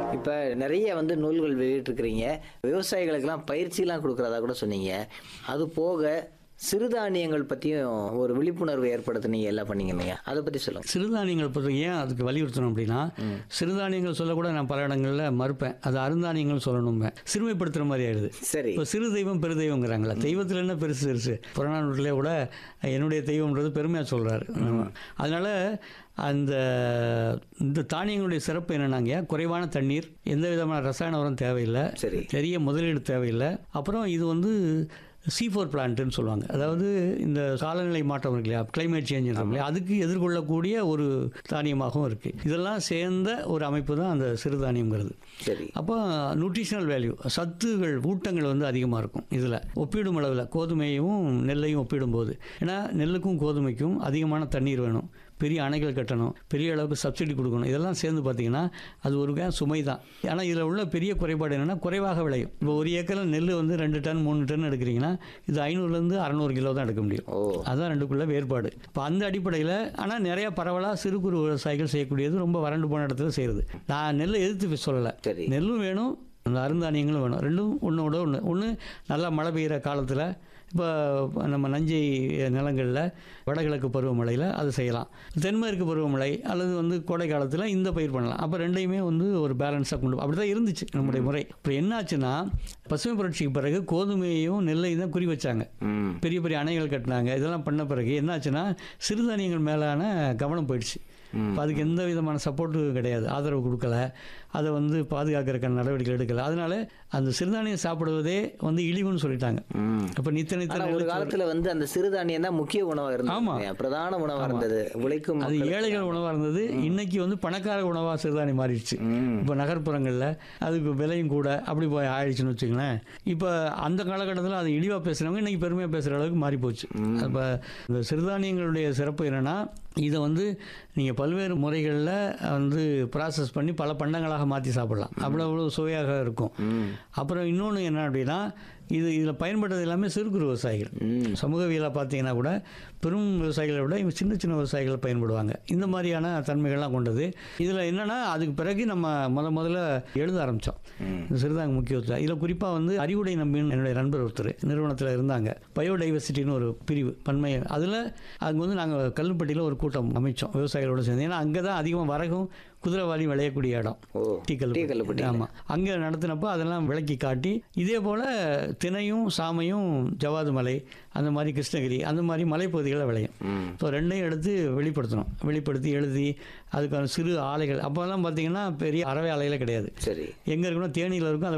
இப்போ நிறைய வந்து நூல்கள் வெளியிட்டிருக்கிறீங்க விவசாயிகளுக்கெல்லாம் பயிற்சிலாம் கொடுக்குறதா கூட சொன்னீங்க அது போக சிறுதானியங்கள் பற்றியும் ஒரு விழிப்புணர்வு ஏற்படுத்தினீங்க எல்லாம் பண்ணீங்க இல்லையா அதை பற்றி சொல்லுங்கள் சிறுதானியங்கள் பற்றி ஏன் அதுக்கு வலியுறுத்தணும் அப்படின்னா சிறுதானியங்கள் சொல்லக்கூட நான் பல இடங்களில் மறுப்பேன் அது அருந்தானியங்கள் சொல்லணும்பேன் சிறுமைப்படுத்துகிற மாதிரி ஆயிடுது சரி இப்போ சிறு தெய்வம் பெரு தெய்வங்கிறாங்களா தெய்வத்தில் என்ன பெருசு பெருசு புறநானூற்றிலே கூட என்னுடைய தெய்வம்ன்றது பெருமையாக சொல்கிறாரு அதனால அந்த இந்த தானியங்களுடைய சிறப்பு என்னன்னாங்க குறைவான தண்ணீர் எந்த விதமான ரசாயன உரம் தேவையில்லை சரி பெரிய முதலீடு தேவையில்லை அப்புறம் இது வந்து சி ஃபோர் பிளான்ட்டுன்னு சொல்லுவாங்க அதாவது இந்த காலநிலை மாற்றம் இருக்கு இல்லையா கிளைமேட் சேஞ்ச் இல்லையா அதுக்கு எதிர்கொள்ளக்கூடிய ஒரு தானியமாகவும் இருக்குது இதெல்லாம் சேர்ந்த ஒரு அமைப்பு தான் அந்த சிறுதானியங்கிறது சரி அப்போ நியூட்ரிஷனல் வேல்யூ சத்துகள் ஊட்டங்கள் வந்து அதிகமாக இருக்கும் இதில் ஒப்பிடும் அளவில் கோதுமையும் நெல்லையும் ஒப்பிடும்போது ஏன்னா நெல்லுக்கும் கோதுமைக்கும் அதிகமான தண்ணீர் வேணும் பெரிய அணைகள் கட்டணும் பெரிய அளவுக்கு சப்சிடி கொடுக்கணும் இதெல்லாம் சேர்ந்து பார்த்தீங்கன்னா அது ஒரு வகையான சுமை தான் ஆனால் இதில் உள்ள பெரிய குறைபாடு என்னென்னா குறைவாக விளையும் இப்போ ஒரு ஏக்கரில் நெல் வந்து ரெண்டு டன் மூணு டன் எடுக்கிறீங்கன்னா இது ஐநூறுலேருந்து அறநூறு கிலோ தான் எடுக்க முடியும் ஓ அதான் ரெண்டுக்குள்ள வேறுபாடு இப்போ அந்த அடிப்படையில் ஆனால் நிறைய பரவலாக சிறு குறு விவசாயிகள் செய்யக்கூடியது ரொம்ப வறண்டு போன இடத்துல செய்கிறது நான் நெல்லை எதிர்த்து சொல்லலை சரி நெல்லும் வேணும் அந்த அருந்தானியங்களும் வேணும் ரெண்டும் ஒன்றோட ஒன்று ஒன்று நல்லா மழை பெய்கிற காலத்தில் இப்போ நம்ம நஞ்சை நிலங்களில் வடகிழக்கு பருவமழையில் அது செய்யலாம் தென்மேற்கு பருவமழை அல்லது வந்து கோடை காலத்தில் இந்த பயிர் பண்ணலாம் அப்போ ரெண்டையுமே வந்து ஒரு பேலன்ஸாக கொண்டு அப்படி தான் இருந்துச்சு நம்முடைய முறை இப்போ என்னாச்சுன்னா பசுமை புரட்சிக்கு பிறகு கோதுமையையும் நெல்லையும் தான் குறி வச்சாங்க ம் பெரிய பெரிய அணைகள் கட்டினாங்க இதெல்லாம் பண்ண பிறகு என்னாச்சுன்னா சிறுதானியங்கள் மேலான கவனம் போயிடுச்சு இப்போ அதுக்கு எந்த விதமான சப்போர்ட்டும் கிடையாது ஆதரவு கொடுக்கல அதை வந்து பாதுகாக்கிறதுக்கான நடவடிக்கை எடுக்கல அதனால அந்த சிறுதானியம் சாப்பிடுவதே வந்து இழிவுன்னு சொல்லிட்டாங்க ம் அப்போ நித்த நித்த ஆனா ஒரு காலத்துல வந்து அந்த சிறுதானியம் தான் முக்கிய உணவா ஆமா. இருந்தது பிரதான உணவா இருந்தது உழைக்கும் அது மக்களுக்கு. ஏழைகள் உணவாக இருந்தது இன்னைக்கு வந்து பணக்கார உணவாக சிறுதானியம் மாறிடுச்சு ம் இப்போ நகர்ப்புறங்களில் அதுக்கு விலையும் கூட அப்படி போய் ஆயிடுச்சுன்னு வச்சுங்களேன் இப்போ அந்த காலகட்டத்தில் அது இழிவாக பேசுகிறவங்க இன்னைக்கு பெருமையாக பேசுகிற அளவுக்கு மாறி போச்சு அப்போ இந்த சிறுதானியங்களுடைய சிறப்பு என்னென்னா இதை வந்து நீங்கள் பல்வேறு முறைகளில் வந்து ப்ராசஸ் பண்ணி பல பண்டங்களாக மாற்றி சாப்பிடலாம் அவ்வளோ அவ்வளோ சுவையாக இருக்கும் ம் அப்புறம் இன்னொன்று என்ன அப்படின்னா இது இதில் பயன்படுறது எல்லாமே சிறு குறு விவசாயிகள் ம் சமூகவியலாக பார்த்தீங்கன்னா கூட பெரும் விவசாயிகளை விட இவங்க சின்ன சின்ன விவசாயிகள் பயன்படுவாங்க இந்த மாதிரியான தன்மைகள்லாம் கொண்டது இதில் என்னென்னா அதுக்கு பிறகு நம்ம முத முதல்ல எழுத ஆரம்பித்தோம் ம் இந்த சிறுதாங்க முக்கியத்துவம் இதில் குறிப்பாக வந்து அறிவுடை நம்பின்னு என்னுடைய நண்பர் ஒருத்தர் நிறுவனத்தில் இருந்தாங்க பயோடைவர்சிட்டின்னு ஒரு பிரிவு பன்மை அதில் அங்கே வந்து நாங்கள் கல்லுப்பட்டியில் ஒரு கூட்டம் அமைச்சோம் விவசாயிகளோட சேர்ந்து ஏன்னா அங்கே தான் அதிகமாக வரகும் குதிரைவாளி விளையக்கூடிய இடம் ஓ டீ டீ கல்லுப்பட்டி. ஆமாம் அங்கே நடத்தினப்போ அதெல்லாம் விளக்கி காட்டி இதே போல் திணையும் சாமையும் ஜவாது மலை அந்த மாதிரி கிருஷ்ணகிரி அந்த மாதிரி மலைப்பகுதிகளை விளையும் ம் ஸோ ரெண்டையும் எடுத்து வெளிப்படுத்தணும் வெளிப்படுத்தி எழுதி அதுக்கான சிறு ஆலைகள் அப்போல்லாம் பார்த்தீங்கன்னா பெரிய அறவை ஆலைகளே கிடையாது சரி எங்கே இருக்கணும் தேனியில் இருக்கும் அதை